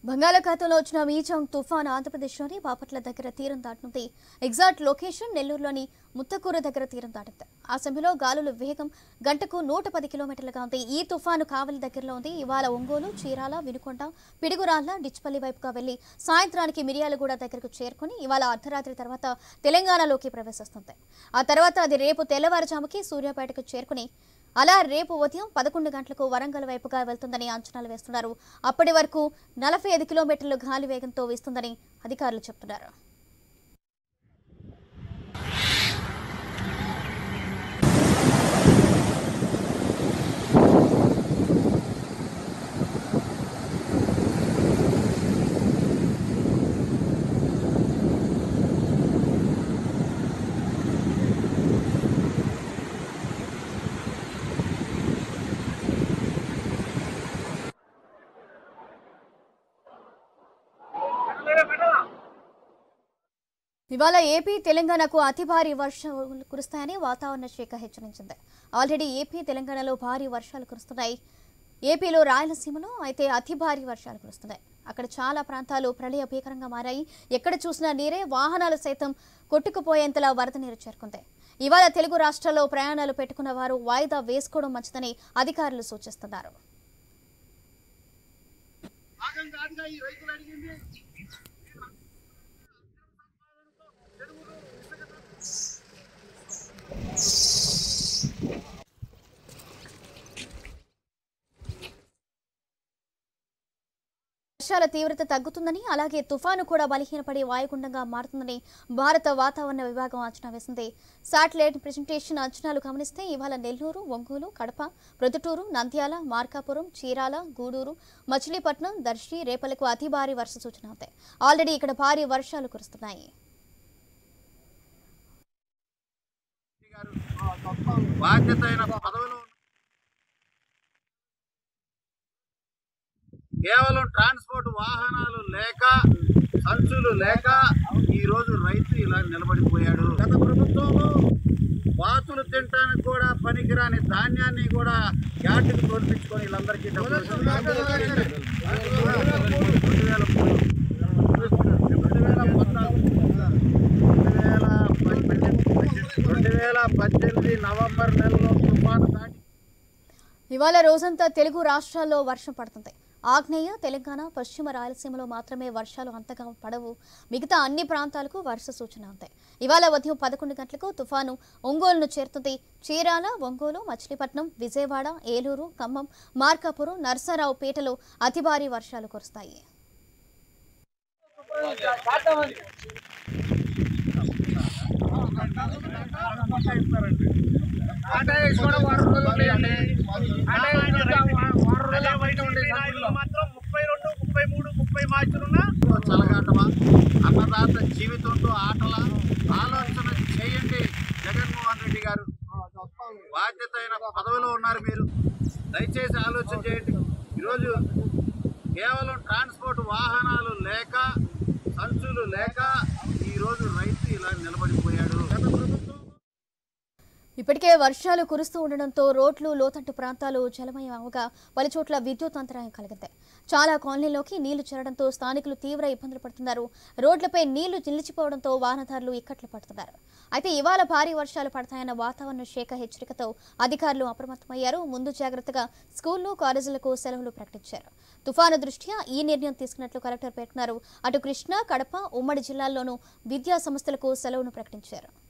బంగాళాఖాతంలో వచ్చిన మీచాంగ్ తుఫాన్ ఆంధ్రప్రదేశ్లోని బాపట్ల దగ్గర తీరం దాటనుంది ఎగ్జాక్ట్ లొకేషన్ నెల్లూరులోని ముత్తకూరు దగ్గర తీరం దాటింది ఆ సమయంలో గాలుల వేగం గంటకు నూట పది కిలోమీటర్లుగా ఉంది ఈ తుఫాను కావలి దగ్గరలో ఉంది ఇవాళ ఒంగోలు చీరాల వినుకొండ పిడుగురాళ్ల డిచ్పల్లి వైపుగా వెళ్లి సాయంత్రానికి మిరియాలగూడ దగ్గరకు చేరుకుని ఇవాళ అర్ధరాత్రి తర్వాత తెలంగాణలోకి ప్రవేశిస్తుంది ఆ తర్వాత అది రేపు తెల్లవారుజాముకి సూర్యాపేటకు చేరుకుని అలా రేపు ఉదయం పదకొండు గంటలకు వరంగల్ వైపుగా వెళ్తుందని అంచనాలు వేస్తున్నారు అప్పటి వరకు నలభై ఐదు కిలోమీటర్ల గాలి వేగంతో వీస్తుందని అధికారులు చెబుతున్నారు ఇవాళ ఏపీ తెలంగాణకు అతి భారీ వర్షాలు కురుస్తాయని వాతావరణ శాఖ హెచ్చరించింది ఆల్రెడీ ఏపీ తెలంగాణలో భారీ వర్షాలు కురుస్తున్నాయి ఏపీలో రాయలసీమలో అయితే అతి భారీ వర్షాలు కురుస్తున్నాయి అక్కడ చాలా ప్రాంతాలు ప్రళయ భీకరంగా మారాయి ఎక్కడ చూసినా నీరే వాహనాలు సైతం కొట్టుకుపోయేంతలా వరద నీరు చేరుకుంది ఇవాళ తెలుగు రాష్ట్రాల్లో ప్రయాణాలు పెట్టుకున్న వారు వాయిదా వేసుకోవడం మంచిదని అధికారులు సూచిస్తున్నారు భాగం కాదుగా ఈ రైతులు అడిగింది వర్షాల తీవ్రత తగ్గుతుందని అలాగే తుఫాను కూడా బలహీనపడి వాయుగుండంగా మారుతుందని భారత వాతావరణ విభాగం అంచనా వేసింది శాటిలైట్ ప్రెజెంటేషన్ అంచనాలు గమనిస్తే ఇవాళ నెల్లూరు ఒంగోలు కడప ప్రొద్దుటూరు నంద్యాల మార్కాపురం చీరాల గూడూరు మచిలీపట్నం దర్శి రేపలకు అతి భారీ వర్ష సూచన ఉంది ఆల్రెడీ ఇక్కడ భారీ వర్షాలు కురుస్తున్నాయి బాధ్యత అయిన పదవిలో ఉన్న- కేవలం ట్రాన్స్పోర్ట్ వాహనాలు లేక సంచులు లేక ఈ రోజు రైతు ఇలా నిలబడిపోయాడు గత ప్రభుత్వంలో బాతులు తినడానికి కూడా పనికిరాని ధాన్యాన్ని కూడా యార్డుకు తోడిపించుకొని వీళ్ళందరికీ డబ్బులు ఇస్తున్నారు. రెండు వేల మూడు, రెండు వేల పద్నాలుగు, రెండు వేల పద్దెనిమిది, రెండు వేల పద్దెనిమిది నవంబర్ నెలలో తుఫాను దాటి ఇవాళ రోజంతా తెలుగు రాష్ట్రాల్లో వర్షం పడుతుంది ఆగ్నేయ తెలంగాణ పశ్చిమ రాయలసీమలో మాత్రమే వర్షాలు అంతగా పడవు మిగతా అన్ని ప్రాంతాలకు వర్ష సూచన ఉంది ఇవాళ ఉదయం పదకొండు గంటలకు తుఫాను ఒంగోలును చేరుతుంది చీరాల ఒంగోలు మచిలీపట్నం విజయవాడ ఏలూరు ఖమ్మం మార్కాపురం నర్సారావు పేటలో అతి భారీ వర్షాలు కురుస్తాయి ఆటో వేసుకోవడం వారం రోజులు ఉంటాయండి. ఆటో వేసుకుంటే వారం రోజులు బయట ఉండే సంచుల్లో. చలగాటమా అన్నదాత జీవితంతో ఆటల ఆలోచన చేయండి జగన్మోహన్ రెడ్డి గారు బాధ్యత అయిన పదవిలో ఉన్నారు మీరు దయచేసి ఆలోచన చేయండి ఈరోజు కేవలం ట్రాన్స్పోర్ట్ వాహనాలు లేక సంచులు లేక ఈరోజు రైతు ఇలా నిలబడిపోయాడు గత ప్రభుత్వం ఇప్పటికే వర్షాలు కురుస్తూ ఉండడంతో రోడ్లు లోతట్టు ప్రాంతాలు జలమయం అవగా పలు చోట్ల విద్యుత్ అంతరాయం కలిగింది చాలా కాలనీలోకి నీళ్లు చేరడంతో స్థానికులు తీవ్ర ఇబ్బందులు పడుతున్నారు రోడ్లపై నీళ్లు నిలిచిపోవడంతో వాహనదారులు ఇక్కట్లు పడుతున్నారు అయితే ఇవాళ భారీ వర్షాలు పడతాయన్న వాతావరణ శాఖ హెచ్చరికతో అధికారులు అప్రమత్తమయ్యారు ముందు జాగ్రత్తగా స్కూళ్లు కాలేజీలకు సెలవులు ప్రకటించారు తుఫాను దృష్ట్యా ఈ నిర్ణయం తీసుకున్నట్లు కలెక్టర్ పేర్కొన్నారు అటు కృష్ణా కడప ఉమ్మడి జిల్లాల్లోనూ విద్యా సంస్థలకు సెలవును ప్రకటించారు